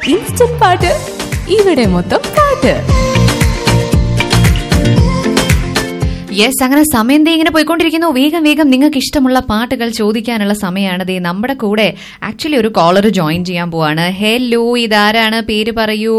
Instant പാട്ട് ഇവിടെ മൊത്തം പാട്ട് യെസ് അങ്ങനെ സമയം ദേ ഇങ്ങനെ പോയിക്കൊണ്ടിരിക്കുന്നു വേഗം വേഗം നിങ്ങൾക്ക് ഇഷ്ടമുള്ള പാട്ടുകൾ ചോദിക്കാനുള്ള സമയമാണ് ദേ നമ്മുടെ കൂടെ ആക്ച്വലി ഒരു കോളർ ജോയിൻ ചെയ്യാൻ പോവാണ് ഹലോ ഇതാരാണ് പേര് പറയൂ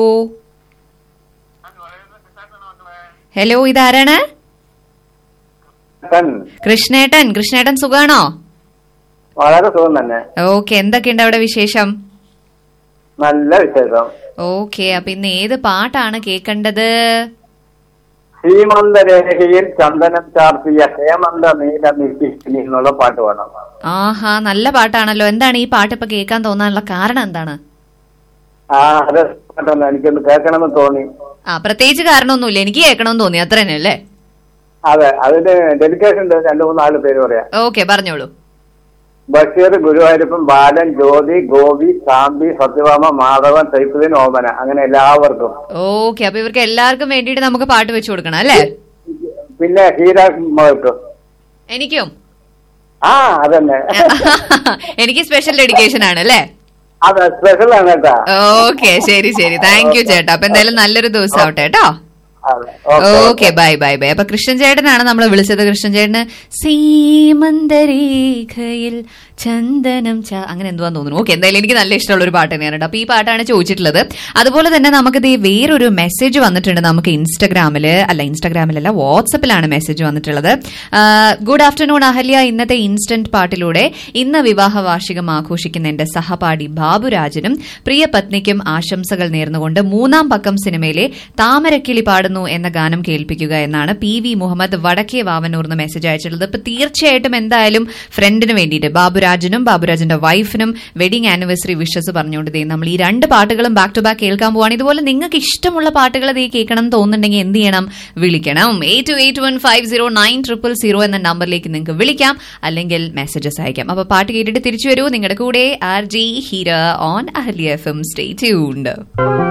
ഹലോ ഇതാരാണ് ട്ടൻ. കൃഷ്ണേട്ടൻ കൃഷ്ണേട്ടൻ സുഖാണോ വളരെ സുഖം തന്നെ ഓക്കെ എന്തൊക്കെയുണ്ട് അവിടെ വിശേഷം നല്ല വിശേഷം ഓക്കെ അപ്പൊ ഇന്ന് ഏത് പാട്ടാണ് കേൾക്കേണ്ടത് ഹീമന്തരേഖയിൽ ചന്ദനം ചാർത്തിയ ഹേമന്ത നീല നീക്കി എന്നുള്ള പാട്ട് വേണം ആഹാ നല്ല പാട്ടാണല്ലോ എന്താണ് ഈ പാട്ട് ഇപ്പൊ കേൾക്കാൻ തോന്നാനുള്ള കാരണം എന്താണ് ആ അത് പാട്ടൊന്ന് എനിക്കൊന്ന് കേൾക്കണമെന്ന് തോന്നി ആ പ്രത്യേകിച്ച് കാരണമൊന്നുമില്ല എനിക്ക് കേൾക്കണമെന്ന് തോന്നി അത്ര തന്നെ അല്ലേ അതെ അതിന് ഡെഡിക്കേഷൻ ഉണ്ട് രണ്ടു മൂന്ന് നാല് പേര് പറയാം ഓക്കെ പറഞ്ഞോളൂ ബഷീർ ഗുരുവായൂരപ്പൻ ബാലൻ ജ്യോതി ഗോപി സാമ്പി സത്യഭാമ മാധവൻ സൈഫുദ്ദീൻ ഓമന അങ്ങനെ എല്ലാവർക്കും ഓക്കെ അപ്പൊ ഇവർക്ക് എല്ലാവർക്കും വേണ്ടിയിട്ട് നമുക്ക് പാട്ട് വെച്ചു കൊടുക്കണം അല്ലേ പിന്നെ ഹീര മോൾക്ക് എനിക്കും ആ അതന്നെ എനിക്ക് സ്പെഷ്യൽ ഡെഡിക്കേഷൻ ആണ് അല്ലേ അതെ സ്പെഷ്യൽ ആണ് കേട്ടാ ഓക്കെ ശരി ശരി താങ്ക് യു ചേട്ടാ അപ്പൊ എന്തായാലും നല്ലൊരു ദിവസം ആവട്ടെ കേട്ടോ അതെ okay okay bye bye bye അപ്പൊ കൃഷ്ണൻ ചേട്ടനാണ് നമ്മൾ വിളിച്ചത് കൃഷ്ണൻ ചേട്ടന് സീമന്തരേഖയിൽ ചന്ദനം ച അങ്ങനെ എന്തുവാന്ന് തോന്നുന്നു ഓക്കെ എന്തായാലും എനിക്ക് നല്ല ഇഷ്ടമുള്ള ഒരു പാട്ട് തന്നെയാണ് കേട്ടോ അപ്പൊ ഈ പാട്ടാണ് ചോദിച്ചിട്ടുള്ളത് അതുപോലെ തന്നെ നമുക്ക് ദേ വേറൊരു മെസ്സേജ് വന്നിട്ടുണ്ട് നമുക്ക് ഇൻസ്റ്റഗ്രാമില് അല്ല ഇൻസ്റ്റഗ്രാമിലല്ല വാട്സപ്പിലാണ് മെസ്സേജ് വന്നിട്ടുള്ളത് ഗുഡ് ആഫ്റ്റർനൂൺ അഹല്യ ഇന്നത്തെ ഇൻസ്റ്റന്റ് പാട്ടിലൂടെ ഇന്ന് വിവാഹ വാർഷികം ആഘോഷിക്കുന്ന എന്റെ സഹപാഠി ബാബുരാജനും പ്രിയ പത്നിക്കും ആശംസകൾ നേർന്നുകൊണ്ട് മൂന്നാം പക്കം സിനിമയിലെ താമരക്കിളി പാടുന്നു എന്ന ഗാനം കേൾപ്പിക്കുക എന്നാണ് പി വി മുഹമ്മദ് വടക്കേ വാവനൂർന്ന് മെസ്സേജ് അയച്ചിട്ടുള്ളത് ഇപ്പൊ തീർച്ചയായിട്ടും എന്തായാലും ഫ്രണ്ടിന് വേണ്ടിയിട്ട് ബാബുരാജനും ബാബുരാജന്റെ വൈഫിനും വെഡിങ് ആനിവേഴ്സറി വിഷസ് പറഞ്ഞുകൊണ്ട് ദേ നമ്മൾ ഈ രണ്ട് പാട്ടുകളും ബാക്ക് ടു ബാക്ക് കേൾക്കാൻ പോവാണ് ഇതുപോലെ നിങ്ങൾക്ക് ഇഷ്ടമുള്ള പാട്ടുകൾ ദേ കേൾക്കണം എന്ന് തോന്നുന്നുണ്ടെങ്കിൽ എന്ത് ചെയ്യണം വിളിക്കണം eight two eight one five zero nine triple zero എന്ന നമ്പറിലേക്ക് നിങ്ങൾക്ക് വിളിക്കാം അല്ലെങ്കിൽ മെസ്സേജസ് അയക്കാം അപ്പൊ പാട്ട് കേട്ടിട്ട് തിരിച്ചു വരൂ നിങ്ങളുടെ കൂടെ R J Heera on Ahalya F M stay tuned